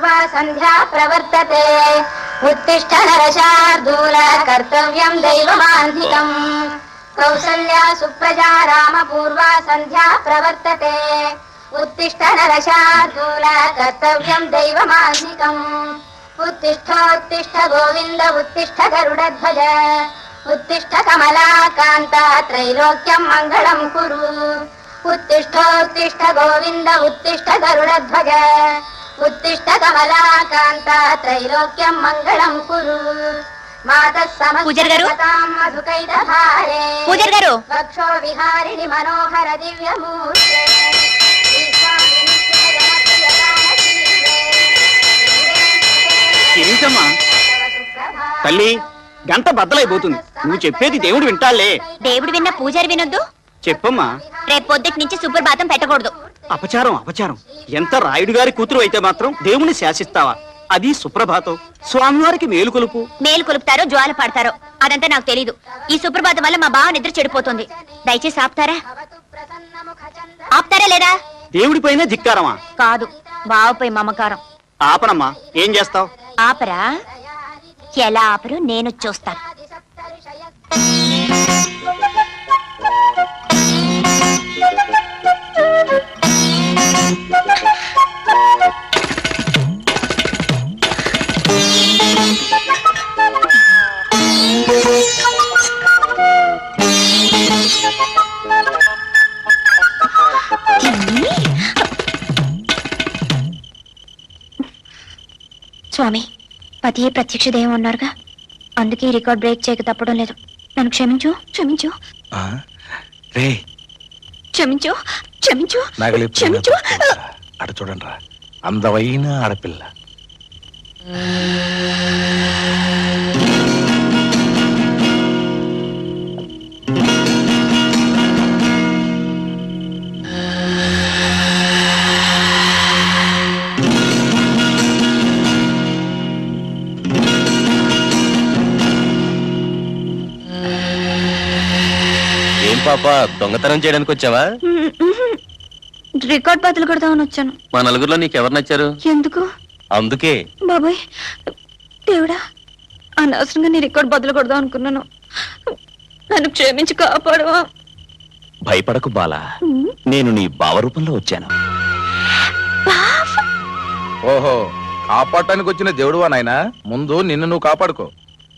पूर्वा सन्ध्या प्रवर्तते उत्तिष्ठ नरशार्दूल कर्तव्यम् दैवमान्धिकम् कौसल्या सुप्रजा रामपूर्वा सन्ध्या प्रवर्तते उत्तिष्ठ नरशार्दूल कर्तव्यम् दैवमान्धिकम् उत्तिष्ठोत्तिष्ठ गोविन्द उत्तिष्ठ गरुडध्वज उत्तिष्ठ कमलाकान्ता त्रैलोक्यम् मङ्गलम् कुरु उत्तिष्ठोत्तिष्ठ गोविन्द उत्तिष्ठ गरुडध्वज उत्तिष्ठ कमलाकान्ता त्रैलोक्यम् मङ्गलम् कुरु मातः పూజారి గారు? సమస్తాం మధుకైటభారే పూజారి గారు? వక్షో విహారిణి మనోహర దివ్యమూర్తే ఏంటమ్మా తల్లి గంట బద్దలైపోతుంది నువ్వు చెప్పేది దేవుడు వింటాలే దేవుడు విన్న పూజారి వినొద్దు చెప్పమ్మా రేపు పొద్దుటి నుంచి సుప్రభాతం పెట్టకూడదు అపచారం అపచారం ఎంత రాయుడు గారి కూతురు అయితే మాత్రం దేవుని శాసిస్తావా అది సుప్రభాతం స్వామివారికి మేలు కొలుపు మేలు కొలుపుతారో జ్వాల పాడతారో అదంతా నాకు తెలీదు ఈ సుప్రభాతం వల్ల మా బావ నిద్ర చెడిపోతుంది దయచేసి ఆపుతారా ఆపుతారా లేదా దేవుడిపైన ధిక్కారమా కాదు బావపై మమకారం ఆపనమ్మా ఏం చేస్తావు ఆపరా ఎలా ఆపరు నేను చూస్తాను స్వామి పతియే ప్రత్యక్ష దైవం ఉన్నారుగా అందుకే ఈ రికార్డ్ బ్రేక్ చేయక తప్పడం లేదు నన్ను క్షమించు క్షమించు ఆ? రే క్షమించు క్షమించు నగలి క్షమించు అటు చూడండి రా అందమైన ఆడపిల్ల ఏం పాప దొంగతనం చేయడానికి వచ్చావా రికార్డ్ బదులు కొడదామని వచ్చాను మా నలుగురిలో నీకు ఎవరు నచ్చారు ఎందుకు అందుకే బాబాయ్ దేవుడా అనవసరంగా నీ రికార్డ్ బదులు కొడదాం అనుకున్నాను నన్ను క్షమించి కాపాడవా భయపడకు బాలా నేను నీ బావ రూపంలో వచ్చాను ఓహో కాపాడటానికి వచ్చిన దేవుడువా నాయనా ముందు నిన్ను నువ్వు కాపాడుకో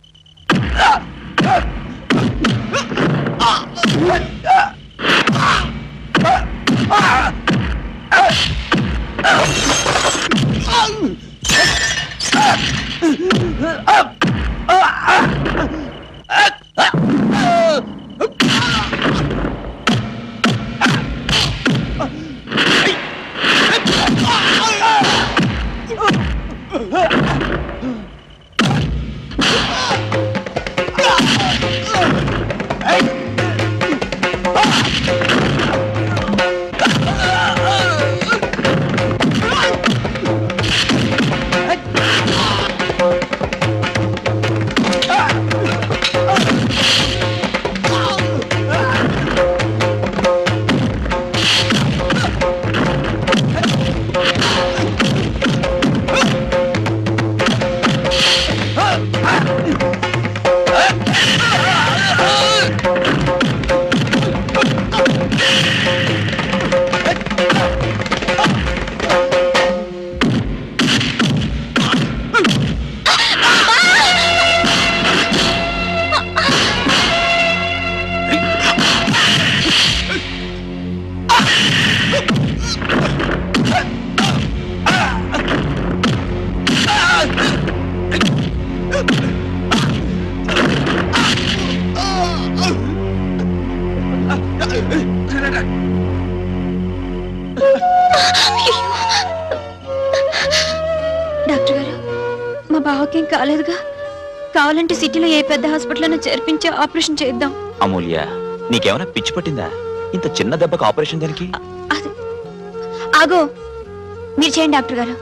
డాక్టర్ గారు మా బావకేం కాలేదుగా కావాలంటే సిటీలో ఏ పెద్ద హాస్పిటల్లో చేర్పించి ఆపరేషన్ చేద్దాం అమూల్య నీకేమైనా పిచ్చి పట్టిందా ఇంత చిన్న దెబ్బకు ఆపరేషన్ దానికి అది ఆగో మీరు చేయండి డాక్టర్ గారు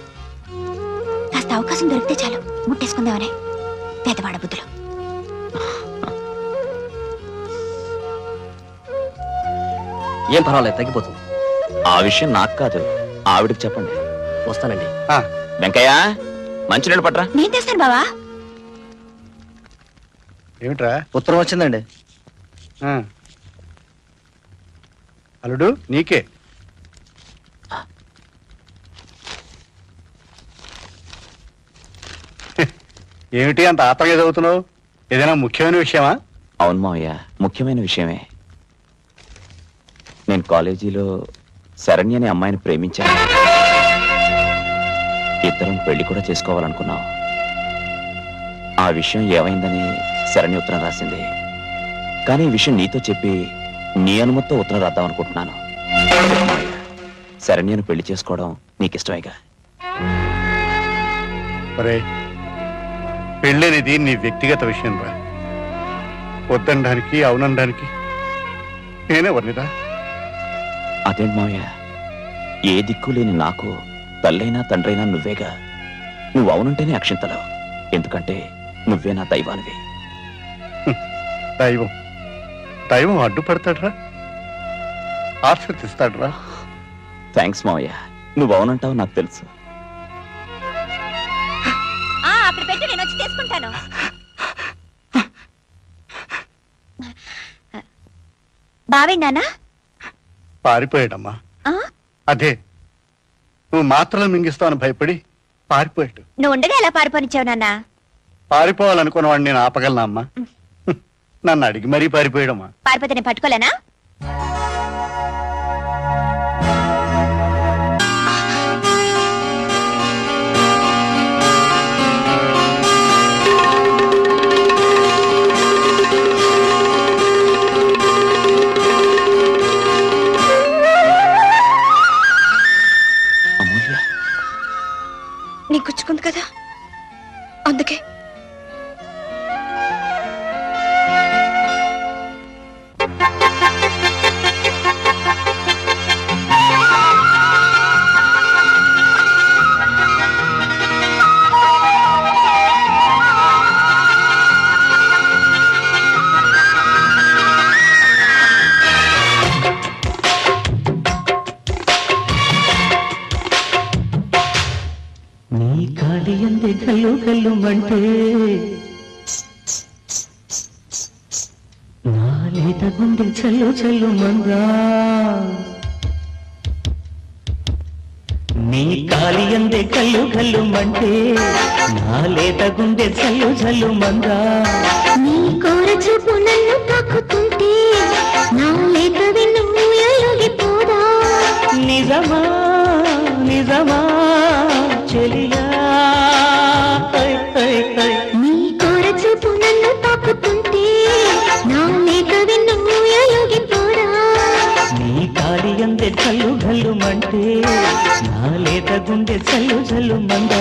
కాస్త అవకాశం దొరికితే చాలు ముట్టేసుకుందామనే పేదవాడ బుద్ధులు ఏం పర్వాలేదు తగ్గిపోతుంది ఆ విషయం నాకు కాదు ఆవిడకి చెప్పండి వస్తానండి వెంకయ్య మంచినీళ్ళు పట్రా నేను తెస్తాను బావా ఏమిట్రా ఉత్తరం వచ్చిందండి ఆ. అల్లుడు నీకే ఏమిటి అంత ఆత్రంగా చదువుతున్నావు ఏదైనా ముఖ్యమైన విషయమా అవును మావయ్య ముఖ్యమైన విషయమే నేను కాలేజీలో శరణ్య అనే అమ్మాయిని ప్రేమించాను ఇద్దరం పెళ్లి కూడా చేసుకోవాలనుకున్నాం ఆ విషయం ఏమైందని శరణ్య ఉత్తరం రాసింది కానీ ఈ విషయం నీతో చెప్పి నీ అనుమతితో ఉత్తరం రాద్దాం అనుకుంటున్నాను మావయ్య, శరణ్యను పెళ్లి చేసుకోవడం నీకు ఇష్టమేగా ఒరే పెళ్ళనేది నీ వ్యక్తిగత విషయం రా వద్దనడానికి అవునడానికి నేనే వర్ణిరా అదేంటి మావయ్య ఏ దిక్కు లేని నాకు తల్లైనా తండ్రైనా నువ్వేగా నువ్వు అవునంటేనే అక్షింతలు ఎందుకంటే నువ్వే నా దైవానివి దైవం దైవం అడ్డుపడతాడ్రా ఆశీర్దిస్తాడ్రా థ్యాంక్స్ మావయ్య నువ్వు అవునంటావు నాకు తెలుసు అక్కడ పెట్టి నేను వచ్చి తీసుకుంటాను బావేనానా పారిపోయాడమ్మా ఆ? అదే నువ్వు మాత్రలు మింగిస్తావని భయపడి పారిపోయాడు నువ్వు ఉండగా ఎలా పారిపోనిచ్చావు నాన్న పారిపోవాలనుకున్న వాడిని నేను ఆపగలనా అమ్మా నన్ను అడిగి మరీ పారిపోయాడమ్మా పారిపోతే నేను పట్టుకోలేనా అమూల్య నీ గుచ్చుకుంది కదా అందుకే నీ కాలి అందే కల్లు కల్లు మంటే నా లేత గుండె చల్లు చల్లు మందా నీ కాలి అందే కల్లు కల్లు మంటే నా లేత గుండె చల్లు చల్లు మందా నీ కోర చూపు నన్ను తాకుతుంటే నా లేక వెన్ను ఎలుగిపోదా నిజమా నిజమా చెలియా హై, హై, హై. నీ కోర చూపు నన్ను తాకుతుంటే నా లేక వెన్ను ఎలుగిపోదా నీ కాలి అందే చల్లు గల్లు మంటే నా లేత గుండె చల్లు చల్లు మందా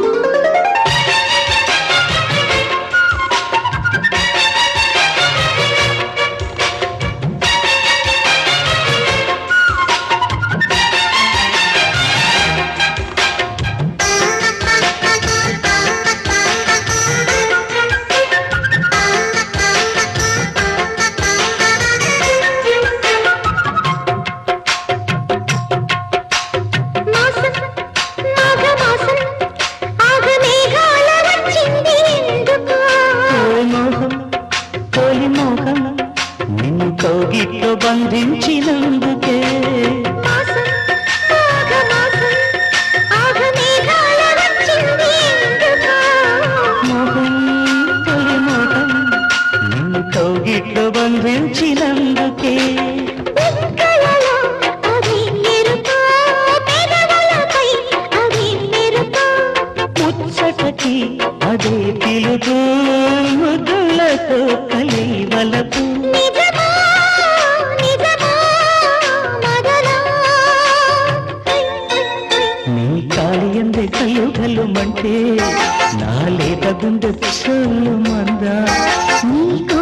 మాసం మాఘమాసం ఆగమేఘాల వచ్చింది ఎందుకో ఓ మోహం తొలి మోహం నిన్ను కౌగిట్లో బంధించినందుకే మాసం మాఘమాసం ఆగమేఘాల వచ్చింది ఎందుకో మోహం తొలి మోహం నిన్ను కౌగిట్లో బంధించినందుకే బుగ్గలలో అది ఎరుపో, పెదవులపై అది మెరుపో. ముచ్చటకి అదే పిలుపు ముద్దులతో కలివలపు నిజమా, నిజమా, మదనా. High, high, high. నీ కాలి అందే కల్లు కల్లు మంటే నా లేత గుండె చల్లు మందా నీకు